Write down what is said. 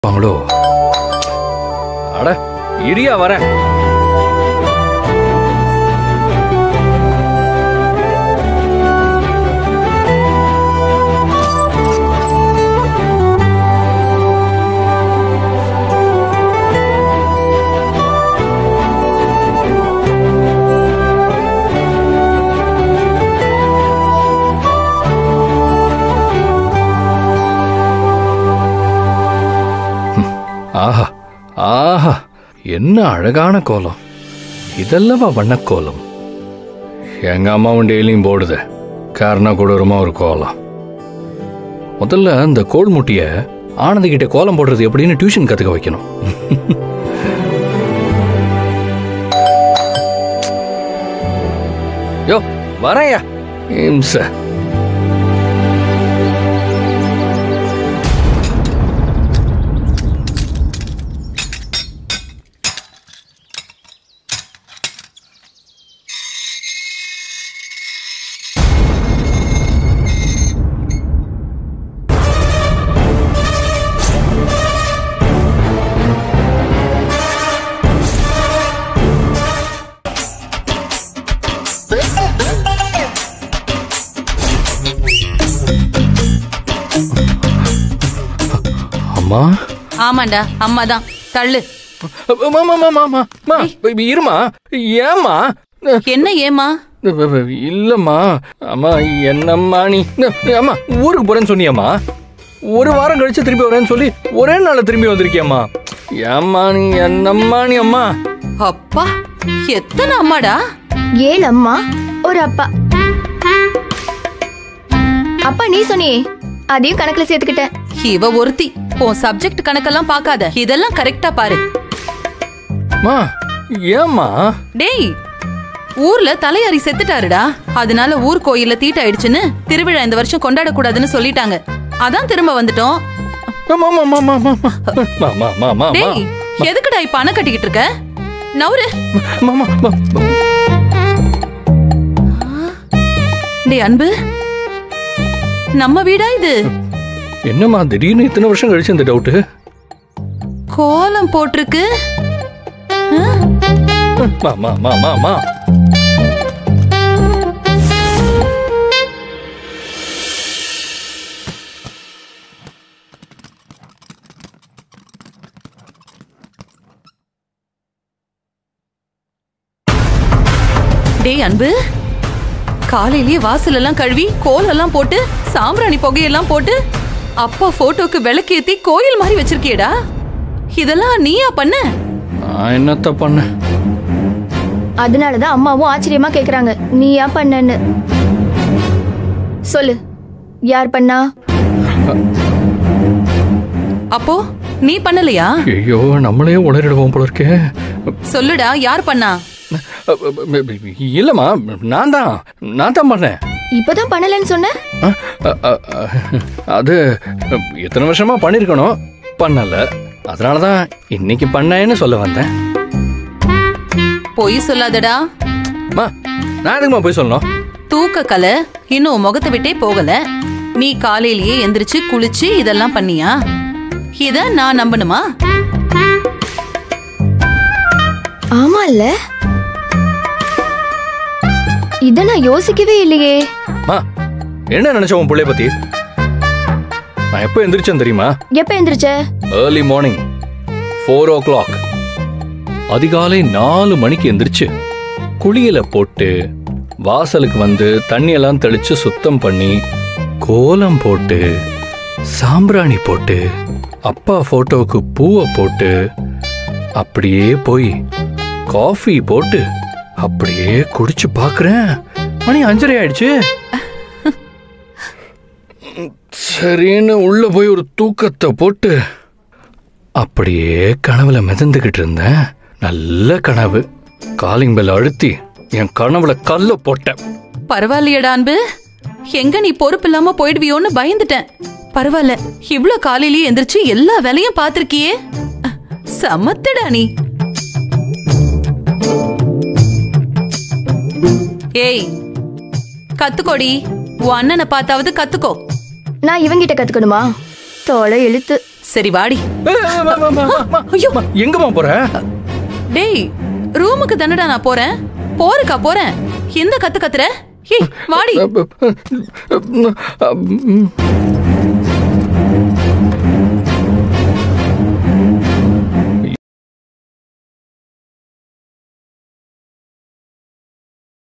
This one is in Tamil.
இருப்பாங்களோ அட இரியா வரேன் ஆஹா ஆஹா என்ன அழகான கோலம் இதல்லவா வண்ணக்கோலம் எங்க அம்மாவும் டெய்லியும் போடுது காரணம் கொடூரமா ஒரு கோலம் முதல்ல அந்த கோல் முட்டிய ஆனந்தி கிட்ட கோலம் போடுறது எப்படின்னு டியூஷன் கத்துக்க வைக்கணும் யோ வரேயா இம்ச அம்மா ஆமாண்டா அம்மா தான் தள்ளு அம்மா, அம்மா, அம்மா, அம்மா, அம்மா, இருமா ஏம்மா என்ன ஏமா இல்லம்மா அம்மா என்னம்மா நீ அம்மா ஊருக்கு போறேன்னு சொன்னியம்மா ஒரு வாரம் கழிச்சு திரும்பி வரேன்னு சொல்லி ஒரே நாள்ல திரும்பி வந்திருக்கியம்மா ஏம்மா நீ என்னம்மா நீ அம்மா அப்பா எத்தனை அம்மாடா ஏழு அம்மா ஒரு அப்பா அப்பா நீ சொன்னியே அதையும் கணக்குல சேர்த்துக்கிட்டேன் இவ ஒருத்தி உன் சப்ஜெக்ட் கணக்கெல்லாம் பார்க்காத இதெல்லாம் கரெக்டா பாரு அம்மா ஏம்மா டேய் ஊர்ல தலையாரி செத்துட்டாருடா அதனால ஊர் கோயில்ல தீட்டாயிடுச்சுன்னு திருவிழா இந்த வருஷம் கொண்டாடக்கூடாதுன்னு சொல்லிட்டாங்க அதான் திரும்ப வந்துட்டோம் அம்மா, அம்மா, அம்மா, அம்மா, அம்மா, அம்மா, அம்மா, அம்மா, அம்மா, அம்மா. டேய் எதுக்குடா இப்ப அணை கட்டிக்கிட்டு இருக்க நவுரு அம்மா, அம்மா, அம்மா, அம்மா. டேய் அன்பு நம்ம வீடா இது என்னம்மா திடீர்னு இத்தனை வருஷம் கழிச்சு இந்த டவுட்டு கோலம் போட்டிருக்கு ஆ? அம்மா அம்மா அம்மா அம்மா டேய் அன்பு காலையிலேயே வாசல் எல்லாம் கழுவி கோலெல்லாம் போட்டு சாம்பிராணி புகையெல்லாம் போட்டு அப்பா போட்டோக்கு விளக்கேத்தி கோயில் மாதிரி வச்சிருக்கியேடா இதெல்லாம் நீயா பண்ண நான் என்னத்த பண்ணேன் அதனாலதான் அம்மாவும் ஆச்சரியமா கேக்குறாங்க நீ ஏன் பண்ணன்னு சொல்லு யார் பண்ணா அப்போ நீ பண்ணலையா ஐயோ நம்மளே உளறிடுவோம் போல இருக்கே சொல்லுடா யார் பண்ணா இல்லம்மா நான் தான் நான் தான் பண்ணேன் இப்பதான் பண்ணலன்னு சொன்ன அ, அ, அ, அ, அது எத்தனை வருஷமா பண்ணிருக்கணும் பண்ணல அதனால தான் இன்னைக்கு பண்ணேன்னு சொல்ல வந்தேன் பொய் சொல்லாதடா அம்மா நான் எதுக்குமா போய் சொல்லணும் தூக்க கலை இன்னும் உன் முகத்தை விட்டே போகல நீ காலையிலேயே எந்திரிச்சு குளிச்சு இதெல்லாம் பண்ணியா இத நான் நம்பணுமா ஆமா இல்ல இத நான் யோசிக்கவே இல்லையே அம்மா என்ன நினைச்ச உன் பிள்ளைய பத்தி நான் எப்போ எந்திரிச்சேன் தெரியுமா எப்ப எந்திரிச்ச early morning four o'clock அதிகாலை நாலு மணிக்கு எந்திரிச்சு குளியல போட்டு வாசலுக்கு வந்து தண்ணியெல்லாம் தெளிச்சு சுத்தம் பண்ணி கோலம் போட்டு சாம்பிராணி போட்டு அப்பா போட்டோவுக்கு பூவை போட்டு அப்படியே போய் காஃபி போட்டு அப்படியே குடிச்சு பார்க்கறேன் மணி அஞ்சரை ஆயிடுச்சு சரின்னு உள்ள போய் ஒரு தூக்கத்தை போட்டு அப்படியே கனவுல மிதந்துகிட்டு இருந்தேன் நல்ல கனவு காலிங் பெல் அழுத்தி என் கனவுல கல்ல போட்டேன் பரவாயில்லையடா அன்பு எங்க நீ பொறுப்பு இல்லாம போயிடுவியோன்னு பயந்துட்டேன் பரவாயில்ல இவ்ளோ காலையிலேயே எந்திரிச்சு எல்லா வேலையும் பாத்திருக்கியே சமத்துடா நீ ஏய் கத்துக்கோடி உன் அண்ணனை பார்த்தாவது கத்துக்கோ நான் இவங்கிட்ட கத்துக்கணுமா தோலை இழுத்து சரி வாடி ஏய், ஏய், மா, மா, மா, மா, ஐயோ. மா, எங்கம்மா போற டேய் ரூமுக்கு தானடா நான் போறேன் போருக்கா போறேன் எந்த கத்து கத்துற ஏய் வாடி ம்.